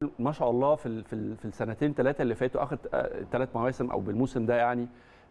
ما شاء الله في ال- في ال- في السنتين ثلاثه اللي فاتوا اخر ثلاث مواسم او بالموسم ده يعني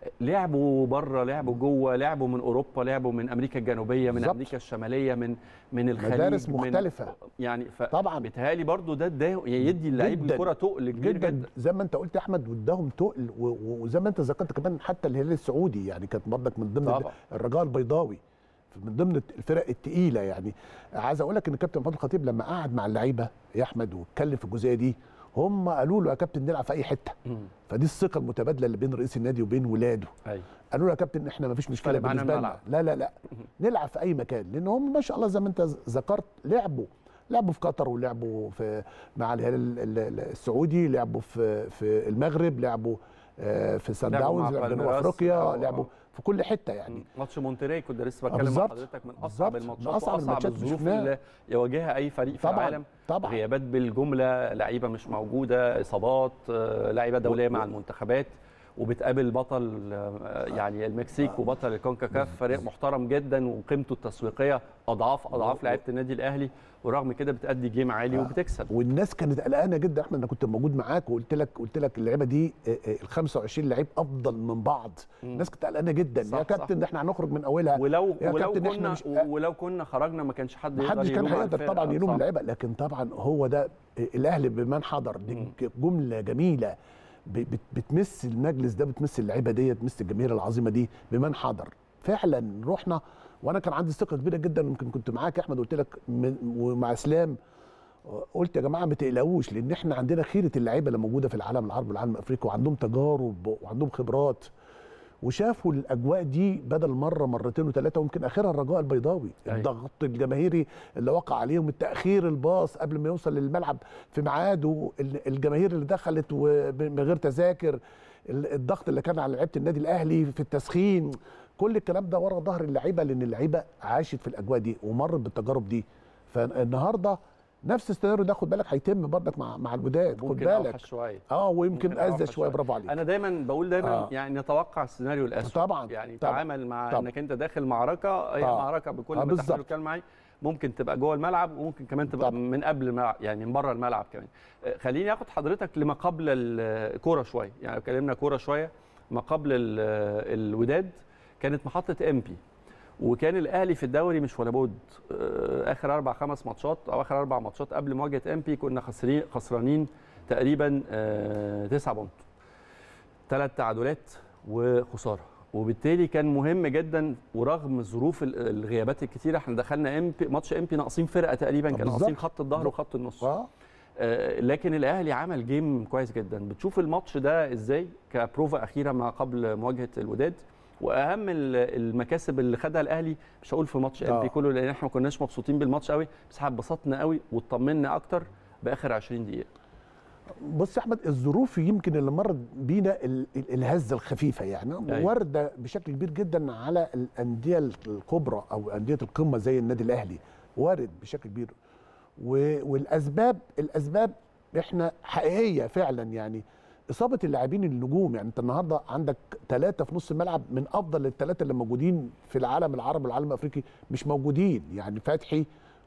لعبوا بره لعبوا جوه لعبوا من اوروبا لعبوا من امريكا الجنوبيه من بالظبط. امريكا الشماليه من من الخليج مدارس من مختلفة. يعني ف... طبعا بيتهيألي برضو ده ده يدي اللعيب جداً. الكره تقل كبير جدا, جدا زي ما انت قلت يا احمد واداهم تقل و- و- وزي ما انت ذكرت كمان حتى الهلال السعودي يعني كانت برضك من ضمن طبعا. الرجاء البيضاوي من ضمن الفرق التقيله يعني عايز اقول لك ان كابتن محمود الخطيب لما قعد مع اللعيبه يا احمد واتكلم في الجزئيه دي هم قالوا له يا كابتن نلعب في اي حته مم. فدي الثقه المتبادله اللي بين رئيس النادي وبين ولاده ايوه قالوا له يا كابتن احنا ما فيش مشكله فارق معانا بالنسبه لنا الملعب. لا لا لا نلعب في اي مكان لان هم ما شاء الله زي ما انت ذكرت لعبوا لعبوا في قطر ولعبوا في مع الهلال ال- ال- السعودي لعبوا في في المغرب لعبوا آه، في سان لعبوا مع داونز لعبوا في جنوب بالميراس. افريقيا آه، لعبوا آه. في كل حته يعني ماتش مونتري كنت لسه آه، بتكلم مع بالظبط. حضرتك من اصعب بالظبط. الماتشات من أصعب واصعب الماتشات اللي الظروف شفناها. اللي يواجهها اي فريق في طبعا العالم طبعا غيابات بالجمله لعيبه مش موجوده اصابات آه، لعيبه دوليه مع المنتخبات وبتقابل بطل آه، يعني المكسيك وبطل الكونكاكاف فريق محترم جدا وقيمته التسويقيه اضعاف اضعاف لعيبه النادي الاهلي ورغم كده بتأدي جيم عالي آه. وبتكسب والناس كانت قلقانه جدا احمد انا كنت موجود معاك وقلت لك قلت لك اللعيبه دي آه، آه، ال 25 لعيب افضل من بعض مم. الناس كانت قلقانه جدا صح، يا كابتن ده احنا هنخرج من اولها ولو يا ولو كابتن إحنا كنا مش- ولو كنا خرجنا ما كانش حد محدش كان يلوم على هيقدر الفرقة. طبعا يلوم صح. اللعيبه لكن طبعا هو ده الاهلي بمن حضر دي مم. جمله جميله ب- بت- بتمس المجلس ده بتمس اللعيبه دي بتمس الجماهير العظيمه دي بمن حضر فعلا رحنا وانا كان عندي ثقه كبيره جدا يمكن كنت معاك يا احمد قلت لك من- ومع اسلام قلت يا جماعه ما تقلقوش لان احنا عندنا خيره اللعيبه اللي موجوده في العالم العربي والعالم الافريقي وعندهم تجارب وعندهم خبرات وشافوا الاجواء دي بدل مره مرتين وثلاثه ويمكن اخرها الرجاء البيضاوي أيوة. الضغط الجماهيري اللي وقع عليهم التاخير الباص قبل ما يوصل للملعب في ميعاده ال- الجماهير اللي دخلت وب- من غير تذاكر ال- الضغط اللي كان على لعيبه النادي الاهلي في التسخين كل الكلام ده ورا ظهر اللعيبه لان اللعيبه عاشت في الاجواء دي ومرت بالتجارب دي فالنهارده نفس السيناريو ده خد بالك هيتم برضك مع مع الوداد خد ممكن بالك اوحش شويه اه ويمكن ممكن ازيد أوحش شويه برافو عليك انا دايما بقول دايما آه. يعني نتوقع السيناريو الاسوء طبعا يعني طبعا. تعامل مع طبعا. انك انت داخل معركه هي آه. معركه بكل آه، ما بالظبط. تحمله الكلام معي ممكن تبقى جوه الملعب وممكن كمان تبقى طبعا. من قبل الملعب يعني من بره الملعب كمان آه، خليني اخد حضرتك لما قبل الكوره شويه يعني اتكلمنا كوره شويه ما قبل ال- الوداد كانت محطه امبي وكان الاهلي في الدوري مش ولا بد آه، اخر اربع خمس ماتشات او اخر اربع ماتشات قبل مواجهه امبي كنا خسرين خسرانين تقريبا آه، تسعة بونت ثلاث تعادلات وخساره وبالتالي كان مهم جدا ورغم ظروف ال- الغيابات الكتيره احنا دخلنا امبي ماتش امبي ناقصين فرقه تقريبا آه، كان بالظبط. ناقصين خط الظهر وخط النص اه آه، لكن الاهلي عمل جيم كويس جدا بتشوف الماتش ده ازاي كبروفا اخيره ما قبل مواجهه الوداد واهم ال- المكاسب اللي خدها الاهلي مش هقول في ماتش آه. امبي كله لان احنا ما كناش مبسوطين بالماتش قوي بس احنا اتبسطنا قوي واطمنا اكتر باخر 20 دقيقه بص يا احمد الظروف يمكن اللي مرت بينا ال- ال- الهزه الخفيفه يعني أيوة. وارده بشكل كبير جدا على الانديه الكبرى او انديه القمه زي النادي الاهلي وارد بشكل كبير و- والاسباب الاسباب احنا حقيقيه فعلا يعني اصابه اللاعبين النجوم يعني انت النهارده عندك ثلاثه في نص الملعب من افضل الثلاثه اللي موجودين في العالم العربي والعالم الافريقي مش موجودين يعني فتحي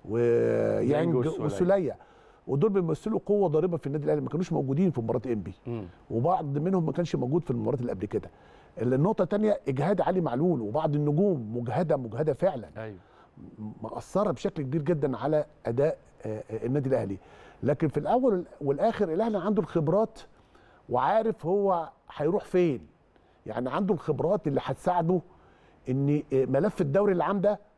ويانج والسولية. وسوليه ودول بيمثلوا قوه ضاربه في النادي الاهلي ما كانوش موجودين في مباراه انبي وبعض منهم ما كانش موجود في المباريات اللي قبل كده النقطه الثانيه اجهاد علي معلول وبعض النجوم مجهده مجهده فعلا ايوه مأثره بشكل كبير جدا على اداء آه، آه، النادي الاهلي لكن في الاول والاخر الاهلي عنده الخبرات وعارف هو هيروح فين يعني عنده الخبرات اللي هتساعده ان آه، ملف الدوري العام ده